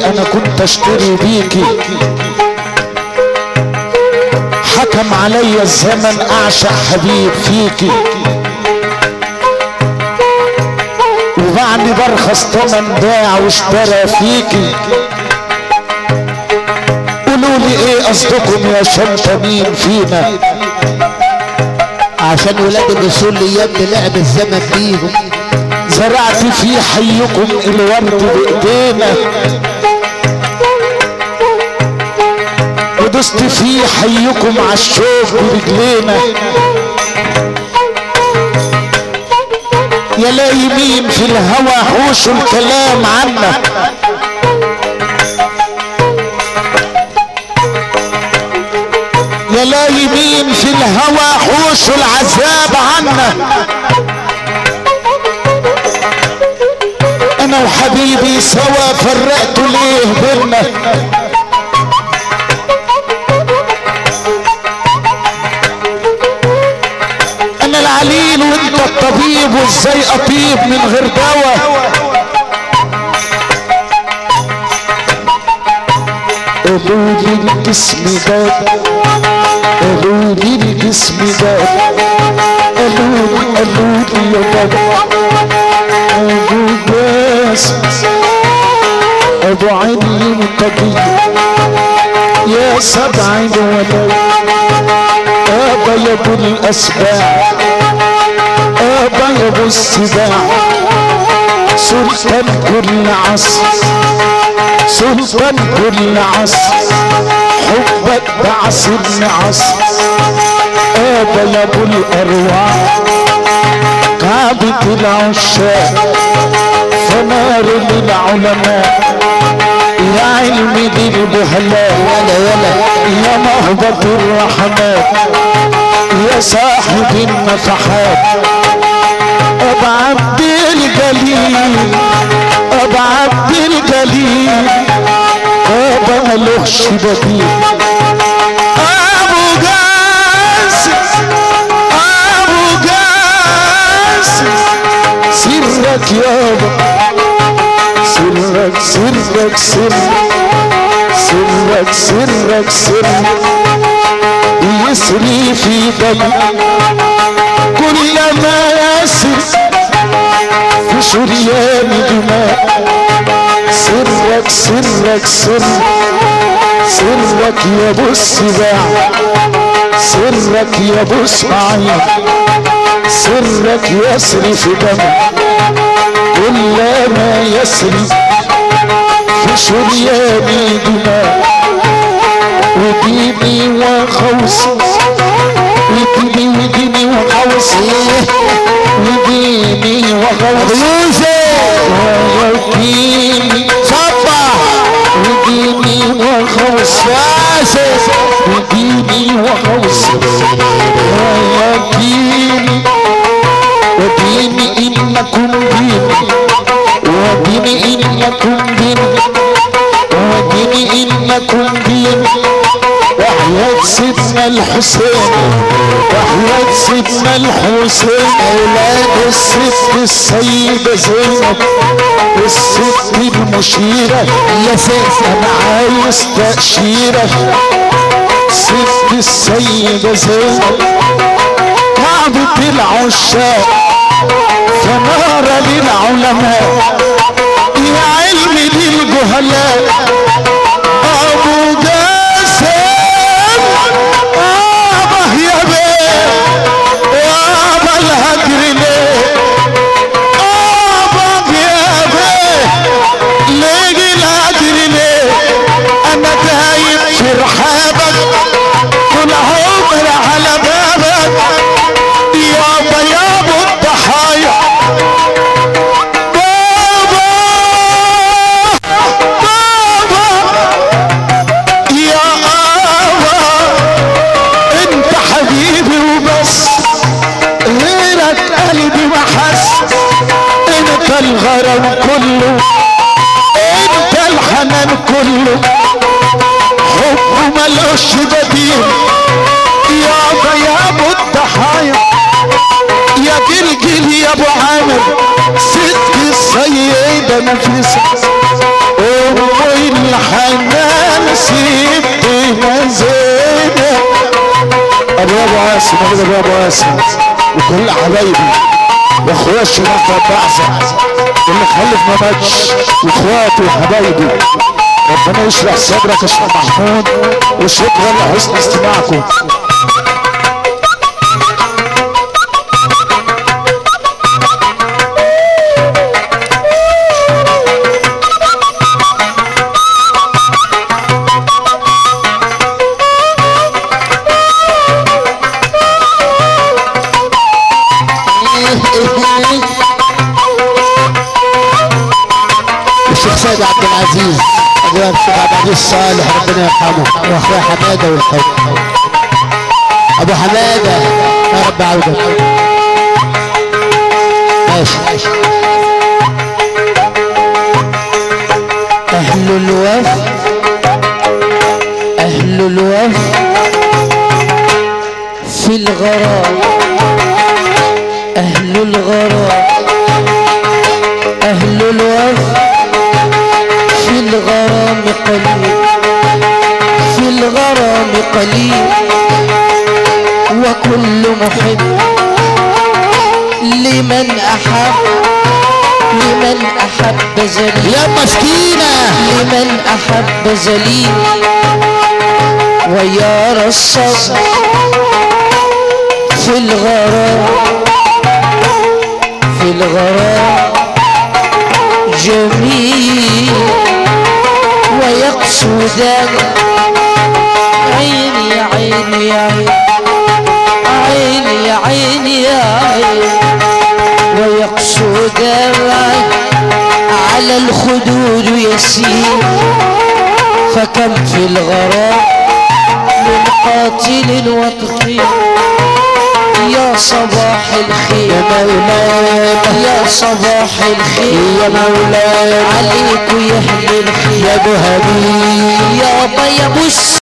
انا كنت اشتري بيكي حكم علي الزمن اعشق حبيب فيكي وبعني برخص تمن باع واشترى فيكي قولوا لي ايه قصدكم يا شمتانين فينا عشان ولاد الاصول ايام لعب الزمن بيهم زرعت في حيكم الورد بايدينا ودست في حيكم عالشوك برجلينا يا لا يمين في الهوى حوش الكلام عنا يا لا يمين في الهوى حوش العذاب عنا انا وحبيبي سوا فرقتوا ليه بينا انا العليل وانت الطبيب وازاي اطيب من غير دواء قولوا لي الجسم ده قالوا لي الجسم ده قالوا لي قالوا لي يا بابا ابو جاسم ابو علي متقي يا سبع الولد ابا يا ابو الاسباع ابا يا ابو السباع سلطان كل عصر سلطان كل عصر حبك بعصرني عصر ابا يا ابو الارواح كعبة العشاق فنار للعلماء يا علمي دي البهلاء ولا ولا يا مهبط الرحمات يا صاحب النفحات ابو عبد الجليل ابو عبد الجليل ابا ملوش بديل ابو جاسم ابو جاسم سرك يابا سرك سرك سرك سرك سرك سرك يسري في دم كلما يسر في شريان دماء سرك سرك سرك سرك يا ابو السباع سرك يا ابو اسماعيل سرك يسري في دم كلما يسري في شريان دماء وديني وخوص وديني وديني وخوص وديني وخوص وديني صبح وديني وخوص وديني وخوص وديني وديني انكم ديني وديني انكم ديني وديني انكم ديني وحياة سيدنا الحسين وحياة سيدنا الحسين اولاد الست السيدة زينب والست المشيرة يا سيدة انا عايز تأشيرة ست السيدة زينب كعبة العشاق فنار للعلماء يا علمي للجهلاء ابو جاسم ابا يا بيه وابا الهجر ليه ابا يا بيه ليه الهجر ليه انا دايب في رحابك طول عمر على بابك يابا يابا الضحايا بابا بابا يا آبا انت حبيبي وبس غيرك قلبي ما حس انت الغرام كله انت الحنان كله حب ملوش بديل يابا يا ابو الضحايا يا جلجل يا ابو عامر ست السيدة نفيسة ام حنان سيدنا زينب ابو ابو عاصم ابو ابو عاصم وكل حبايبي واخويا الشباب بعزة اللي خلف ما ماتش واخواتي وحبايبي ربنا يشرح صدرك يا شيخ محمود وشكرا لحسن استماعكم الشيخ سيد عبد العزيز ابويا الشيخ عبد العزيز صالح ربنا يرحمه واخويا حماده والحب ابو حماده يا رب عودك ماشي اهل الوف اهل الوف في الغرام اهل الغرام اهل الوف في الغرام قليل في الغرام قليل وكل محب لمن أحب لمن أحب زليل يا مسكينة لمن أحب زليل ويرى الصبر في الغرام في الغرام جميل ويقصدان عيني يا عيني يا عيني يا عيني يا عيني ويقصدان على الخدود يسير فكم في الغرام من قاتل وقتيل يا صباح الخير يا مولاي يا صباح الخير يا مولاي عليك يا اهل الخير يا ابو هبيب يابا يا ابو السلام